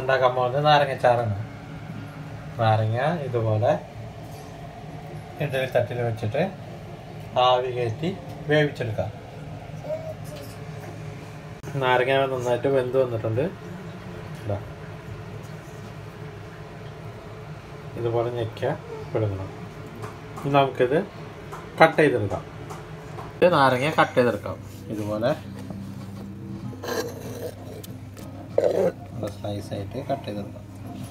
ഉണ്ടാക്കാൻ പോകുന്നത് നാരങ്ങച്ചാറാണ് നാരങ്ങ ഇതുപോലെ ഇഡലി തട്ടിൽ വെച്ചിട്ട് ആവി കയറ്റി വേവിച്ചെടുക്കാം നാരങ്ങ നന്നായിട്ട് വെന്ത് വന്നിട്ടുണ്ട് ഇതാ ഇതുപോലെ ഞെക്കുക പിടുങ്ങണം ഇനി നമുക്കിത് കട്ട് ചെയ്തെടുക്കാം ഇത് നാരങ്ങ കട്ട് ചെയ്തെടുക്കാം ഇതുപോലെ സ്ലൈസ് ആയിട്ട് കട്ട് ചെയ്തെടുക്കാം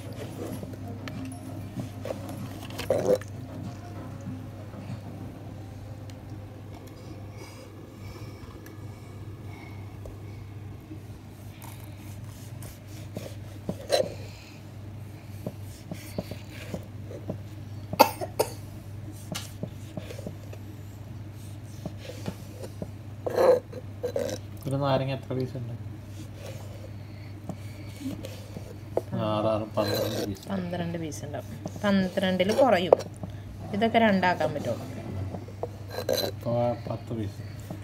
ഒരു നാരങ്ങ എത്ര പീസ് ഉണ്ട് ആറാറ് പന്ത്രണ്ട് പീസ് പന്ത്രണ്ട് പീസ് ഉണ്ടാവും പന്ത്രണ്ടിൽ കുറയും ഇതൊക്കെ രണ്ടാക്കാൻ പറ്റുള്ളൂ ഇപ്പോൾ പത്ത് പീസ്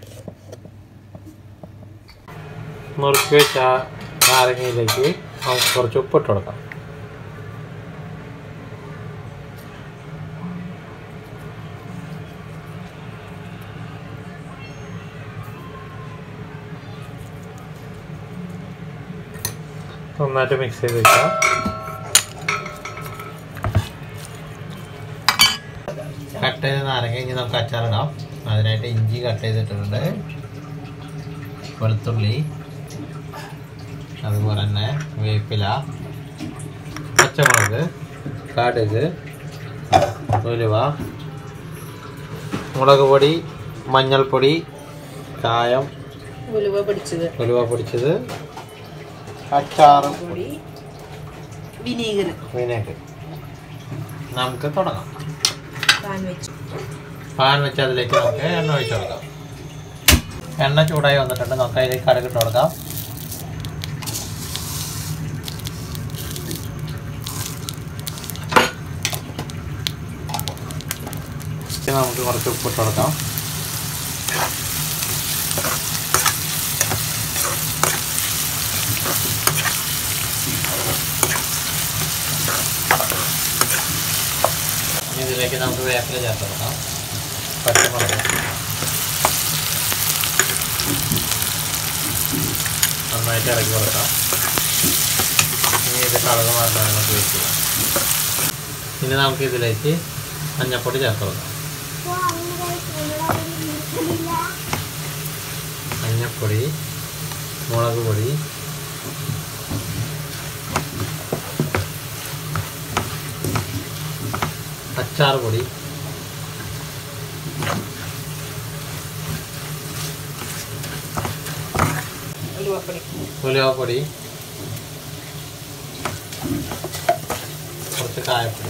നുറുക്കി വെച്ച നാരങ്ങയിലേക്ക് നമുക്ക് കുറച്ച് ഉപ്പിട്ട് കൊടുക്കാം നന്നായിട്ട് മിക്സ് ചെയ്ത് വെക്കാം കട്ട് ചെയ്ത നാരങ്ങ ഇനി നമുക്ക് അച്ചാറിടാം അതിനായിട്ട് ഇഞ്ചി കട്ട് ചെയ്തിട്ടുണ്ട് വെളുത്തുള്ളി അതുപോലെ തന്നെ വേപ്പില പച്ചമുളക് കടുക് ഉലുവ മുളക് പൊടി മഞ്ഞൾപ്പൊടി കായം ഉലുവ പിടിച്ചത് ഉലുവ പൊടിച്ചത് അച്ചാറും പൊടി വിനീഗർ വിനേഗർ നമുക്ക് തുടങ്ങാം പാൻ വെച്ച് പാൻ വെച്ച് അതിലേക്ക് നമുക്ക് എണ്ണ ഒഴിച്ച് കൊടുക്കാം എണ്ണ ചൂടായി വന്നിട്ടുണ്ട് നമുക്ക് അതിലേക്ക് കടുക് ഇട്ട് കൊടുക്കാം ഇനി നമുക്ക് കുറച്ച് ഉപ്പിട്ട് കൊടുക്കാം ഇനി ഇതിലേക്ക് നമുക്ക് വേപ്പില ചേർത്ത് കൊടുക്കാം പച്ചമുളക് നന്നായിട്ട് ഇറക്കി കൊടുക്കാം ഇനി ഇത് കളറ് മാറ്റാൻ നമുക്ക് വെയിറ്റ് ചെയ്യാം ഇനി നമുക്ക് ഇതിലേക്ക് മഞ്ഞൾപ്പൊടി ചേർത്ത് കൊടുക്കാം മഞ്ഞൾപ്പൊടി മുളക് പൊടി അച്ചാർ പൊടി ഉലുവപ്പൊടി ഉലുവപ്പൊടി കുറച്ച് കായപ്പൊടി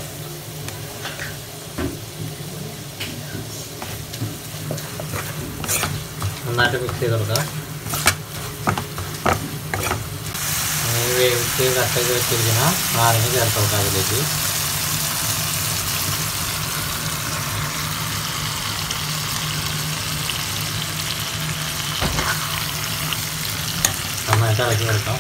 നന്നായിട്ട് മിക്സ് ചെയ്ത് കൊടുക്കാം ഇനി വേവിച്ച് കട്ട് ചെയ്ത് വെച്ചിരിക്കുന്ന നാരങ്ങ ചേർത്ത് കൊടുക്കാം അതിലേക്ക് നന്നായിട്ട് ഇളക്കി കൊടുക്കാം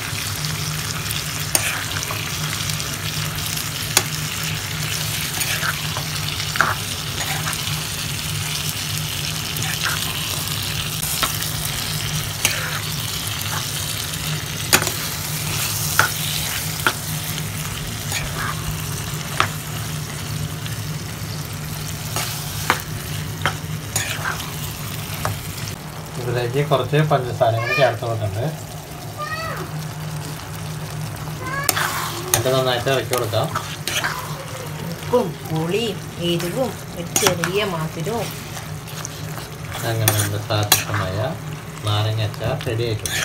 ഇതിലേക്ക് കുറച്ച് പഞ്ചസാരയും കൂടി ചേർത്ത് കൊടുക്കുന്നുണ്ട് എന്നിട്ട് നന്നായിട്ട് ഇറക്കി കൊടുക്കാം ഉപ്പും പുളിയും എരിവും ഒരു ചെറിയ മധുരവും അങ്ങനെ നമ്മുടെ സാധികമായ നാരങ്ങ അച്ചാർ റെഡി ആയിട്ടുണ്ട്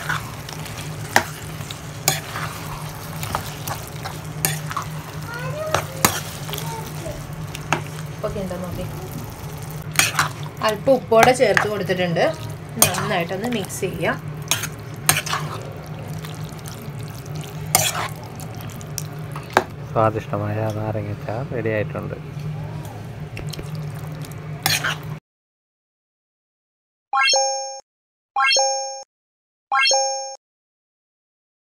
ഉപ്പൊക്കെ ഉണ്ടോ നോക്കി അല്പം ഉപ്പോടെ ചേർത്ത് കൊടുത്തിട്ടുണ്ട് നന്നായിട്ടൊന്ന് മിക്സ് ചെയ്യാം സ്വാദിഷ്ടമായ നാരങ്ങ അച്ചാർ റെഡി ആയിട്ടുണ്ട്